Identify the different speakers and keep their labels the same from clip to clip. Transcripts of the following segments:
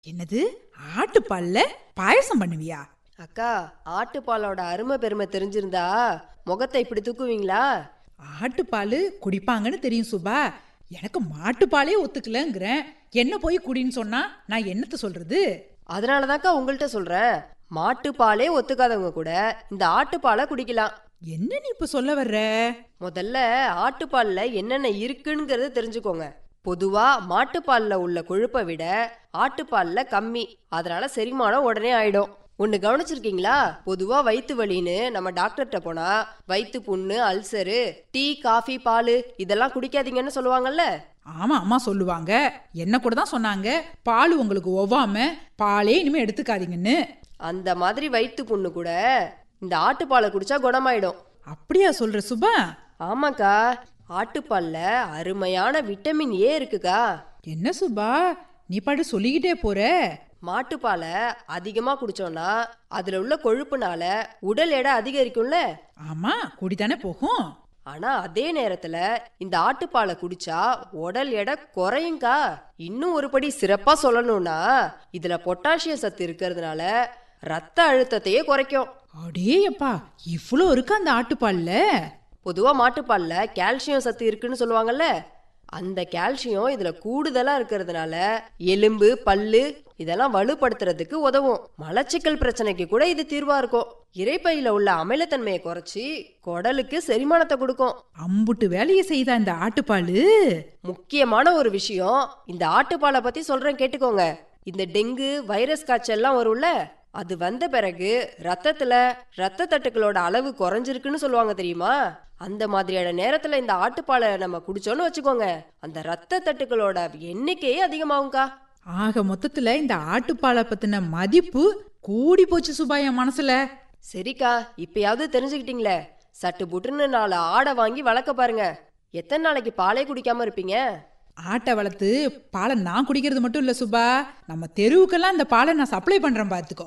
Speaker 1: என்னது ஆட்டுப்பால்ல பாயசம் பண்ணுவியா
Speaker 2: அக்கா ஆட்டுப்பாலோட அருமை பெருமை தெரிஞ்சிருந்தா முகத்தை இப்படி தூக்குவீங்களா
Speaker 1: ஆட்டுப்பால் குடிப்பாங்கன்னு தெரியும் சுபா எனக்கு மாட்டுப்பாலே ஒத்துக்கலங்கிறேன் என்ன போய் குடின்னு சொன்னா நான் என்னத்த சொல்றது
Speaker 2: அதனால தான்க்கா உங்கள்கிட்ட சொல்றேன் மாட்டுப்பாலே ஒத்துக்காதவங்க கூட இந்த ஆட்டுப்பாலை குடிக்கலாம்
Speaker 1: என்ன நீ இப்ப சொல்ல வர்ற
Speaker 2: முதல்ல ஆட்டுப்பால்ல என்னென்ன இருக்குங்கிறத தெரிஞ்சுக்கோங்க பொதுவா மாட்டுப்பால்ல உள்ள கொழுப்பை விட ஆட்டுப்பால்ல கம்மி அதனால செரிமானம் உடனே ஆயிடும் ஒன்னு கவனிச்சிருக்கீங்களா பொதுவா வயித்து வலின்னு நம்ம டாக்டர்கிட்ட போனா வயித்து புண்ணு அல்சரு டீ காஃபி பால் இதெல்லாம் குடிக்காதீங்கன்னு சொல்லுவாங்கல்ல
Speaker 1: ஆமா அம்மா சொல்லுவாங்க என்ன கூட தான் சொன்னாங்க பால் உங்களுக்கு ஒவ்வாம பாலே இனிமே எடுத்துக்காதீங்கன்னு
Speaker 2: அந்த மாதிரி வயித்து புண்ணு கூட இந்த ஆட்டுப்பாலை குடிச்சா குணமாயிடும்
Speaker 1: அப்படியா சொல்ற சுபா
Speaker 2: ஆமாக்கா ஆட்டுப்பால்ல அருமையான விட்டமின் ஏ இருக்குக்கா
Speaker 1: என்ன சுபா நீ பாட்டு சொல்லிக்கிட்டே போற
Speaker 2: மாட்டுப்பாலை அதிகமா குடிச்சோம்னா அதுல உள்ள கொழுப்புனால உடல் எடை அதிகரிக்கும்ல
Speaker 1: ஆமா குடித்தானே போகும்
Speaker 2: ஆனா அதே நேரத்துல இந்த ஆட்டுப்பாலை குடிச்சா உடல் எடை குறையுங்கா இன்னும் ஒரு படி சிறப்பா சொல்லணும்னா இதுல பொட்டாசியம் சத்து இருக்கிறதுனால ரத்த அழுத்தத்தையே குறைக்கும்
Speaker 1: அடேயப்பா இவ்வளோ இருக்கா அந்த ஆட்டுப்பால்ல
Speaker 2: பொதுவா மாட்டுப்பால்ல கால்சியம் சத்து இருக்குன்னு சொல்லுவாங்கல்ல அந்த கால்சியம் இதுல கூடுதலா இருக்கிறதுனால எலும்பு பல்லு இதெல்லாம் வலுப்படுத்துறதுக்கு உதவும் மலச்சிக்கல் பிரச்சனைக்கு கூட இது தீர்வா இருக்கும் இறைப்பையில உள்ள அமிலத்தன்மையை குறைச்சி குடலுக்கு செரிமானத்தை கொடுக்கும்
Speaker 1: அம்புட்டு வேலையை செய்தா இந்த ஆட்டுப்பாலு
Speaker 2: முக்கியமான ஒரு விஷயம் இந்த ஆட்டுப்பாலை பத்தி சொல்றேன் கேட்டுக்கோங்க இந்த டெங்கு வைரஸ் காய்ச்சல்லாம் வரும்ல அது வந்த பிறகு ரத்தத்துல ரத்த தட்டுக்களோட அளவு குறைஞ்சிருக்குன்னு சொல்லுவாங்க தெரியுமா அந்த மாதிரியான நேரத்துல இந்த ஆட்டுப்பாலை நம்ம குடிச்சோன்னு வச்சுக்கோங்க அந்த ரத்த தட்டுக்களோட எண்ணிக்கையே அதிகமாகும்க்கா
Speaker 1: ஆக மொத்தத்துல இந்த ஆட்டுப்பாலை பத்தின மதிப்பு கூடி போச்சு சுபா என் மனசுல
Speaker 2: சரிக்கா இப்பயாவது தெரிஞ்சுக்கிட்டீங்களே சட்டு புட்டுன்னு நாலு ஆடை வாங்கி வளர்க்க பாருங்க எத்தனை நாளைக்கு பாலே குடிக்காம இருப்பீங்க
Speaker 1: ஆட்டை வளர்த்து பாலை நான் குடிக்கிறது மட்டும் இல்ல சுபா நம்ம தெருவுக்கெல்லாம் இந்த பாலை நான் சப்ளை பண்றேன் பாத்துக்கோ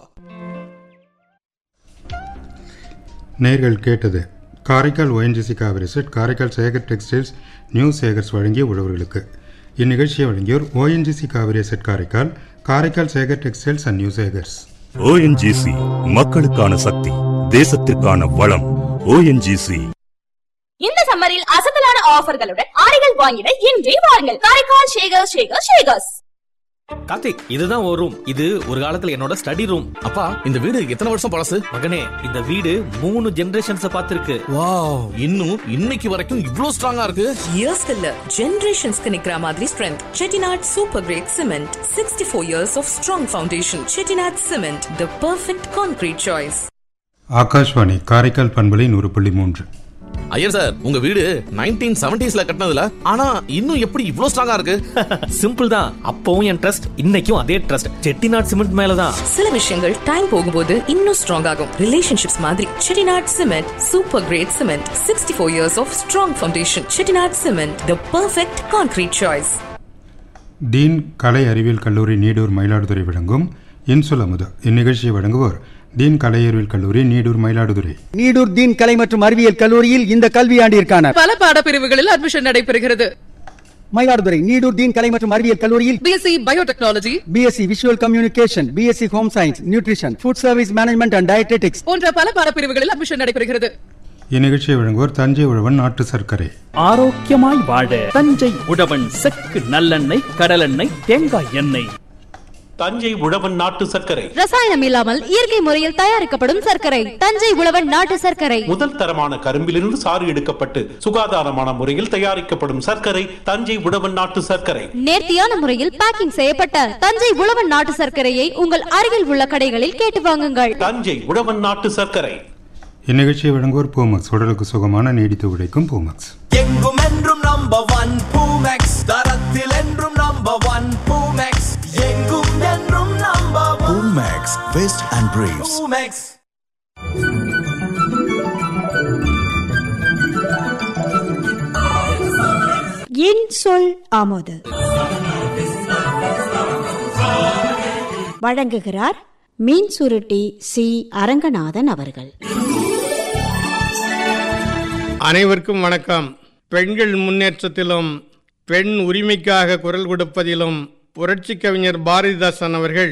Speaker 3: நேர்கள் கேட்டது Karaikal ONGC Cauvery set Karaikal Sekar textiles new Sekars வழங்கிய உழவர்களுக்கு இந்நிகழ்ச்சியை வழங்கியோர் ONGC Cauvery set Karaikal Karaikal Sekar textiles and new Sekars
Speaker 4: ONGC மக்களுக்கான சக்தி தேசத்திற்கான வளம் ஓஎன்ஜிசி
Speaker 5: இந்த சம்மரில் அசத்தலான ஆஃபர்களுடன் ஆடைகள் வாங்கிட இன்றே வாருங்கள் காரைக்கால் ஷேகர் ஷேகர் ஷேகர்ஸ்
Speaker 6: கார்த்திக் இதுதான் ஒரு ரூம் இது ஒரு காலத்துல என்னோட ஸ்டடி ரூம் அப்பா இந்த வீடு எத்தனை வருஷம் பழசு மகனே இந்த வீடு மூணு ஜெனரேஷன்ஸ் பார்த்திருக்கு வாவ் இன்னும் இன்னைக்கு வரைக்கும் இவ்ளோ ஸ்ட்ராங்கா இருக்கு
Speaker 7: இயர்ஸ்க்கு இல்ல ஜெனரேஷன்ஸ்க்கு நிக்கிற மாதிரி strength Chettinad super great cement sixty four years of strong foundation Chettinad cement the perfect concrete choice
Speaker 3: Akashvani Karaikal பண்பலை நூறு புள்ளி மூன்று
Speaker 6: ஐயர் சார் உங்க வீடு நைன்டீன் செவன்டிஸ்ல கட்டினதுல ஆனா இன்னும் எப்படி இவ்ளோ ஸ்ட்ராங்கா இருக்கு சிம்பிள் தான் அப்பவும் என் ட்ரஸ்ட் இன்னைக்கும் அதே ட்ரஸ்ட் செட்டிநாட் சிமெண்ட் மேலதான்
Speaker 7: சில விஷயங்கள் டைம் போகும்போது இன்னும் ஸ்ட்ராங் ஆகும் ரிலேஷன்ஷிப்ஸ் மாதிரி Chettinad cement super great cement sixty four years of strong foundation Chettinad cement the perfect concrete choice
Speaker 3: Deen கலை அறிவியல் கல்லூரி நீடூர் மயிலாடுதுறை வழங்கும் இன்சுலமுது இந்நிகழ்ச்சியை வழங்குவோர் டீன் கலை அறிவியல் கல்லூரி நீடூர் மயிலாடுதுறை
Speaker 8: நீடூர் தீன் கலை மற்றும் அறிவியல் கல்லூரியில் இந்த கல்வியாண்டிற்கான
Speaker 9: பல பாடப்பிரிவுகளில் அட்மிஷன் நடைபெறுகிறது
Speaker 8: மயிலாடுதுறை நீடூர் தீன் கலை மற்றும் அறிவியல் கல்லூரியில்
Speaker 9: BSc biotechnology
Speaker 8: BSc visual communication BSc home science nutrition food service management and dietetics
Speaker 9: போன்ற பல பாடப்பிரிவுகளில் அட்மிஷன் நடைபெறுகிறது
Speaker 3: இந்நிகழ்ச்சியை வழங்குவோர் தஞ்சை உழவன் நாட்டு சர்க்கரை
Speaker 10: ஆரோக்கியமாய் வாழ தஞ்சை உழவன் செக்கு நல்லெண்ணெய் கடலெண்ணெய் தேங்காய் எண்ணெய்
Speaker 11: தஞ்சை உழவன் நாட்டு சர்க்கரை
Speaker 5: ரசாயனம் இல்லாமல் இயற்கை முறையில் தயாரிக்கப்படும் சர்க்கரை தஞ்சை உழவன் நாட்டு சர்க்கரை
Speaker 11: முதல் தரமான கரும்பிலிருந்து சாறு எடுக்கப்பட்டு சுகாதாரமான முறையில் தயாரிக்கப்படும் சர்க்கரை தஞ்சை உழவன் நாட்டு சர்க்கரை
Speaker 5: நேர்த்தியான முறையில் பேக்கிங் செய்யப்பட்ட தஞ்சை உழவன் நாட்டு சர்க்கரையை உங்கள் அருகில் உள்ள கடைகளில் கேட்டு வாங்குங்கள்
Speaker 11: தஞ்சை உழவன் நாட்டு சர்க்கரை
Speaker 3: இந்நிகழ்ச்சியை வழங்குவோர் பூமக்ஸ் உடலுக்கு சுகமான நீடித்து உழைக்கும் பூமக்ஸ்
Speaker 12: எங்கும் என்றும் நம்பர் ஒன் பூமெக்ஸ் தரத்தில் என்றும் நம்பர் ஒன் பூமெக்ஸ் எங்கும் என்றும் நம்பர் பூமெக்ஸ் வெஸ்ட் அண்ட் பிரேவ்ஸ் பூமெக்ஸ்
Speaker 13: என் சொல் ஆமோது வழங்குகிறார் மீன் சுருட்டி சி அரங்கநாதன் அவர்கள்
Speaker 14: அனைவருக்கும் வணக்கம் பெண்கள் முன்னேற்றத்திலும் பெண் உரிமைக்காக குரல் கொடுப்பதிலும் புரட்சி கவிஞர் பாரதிதாசன் அவர்கள்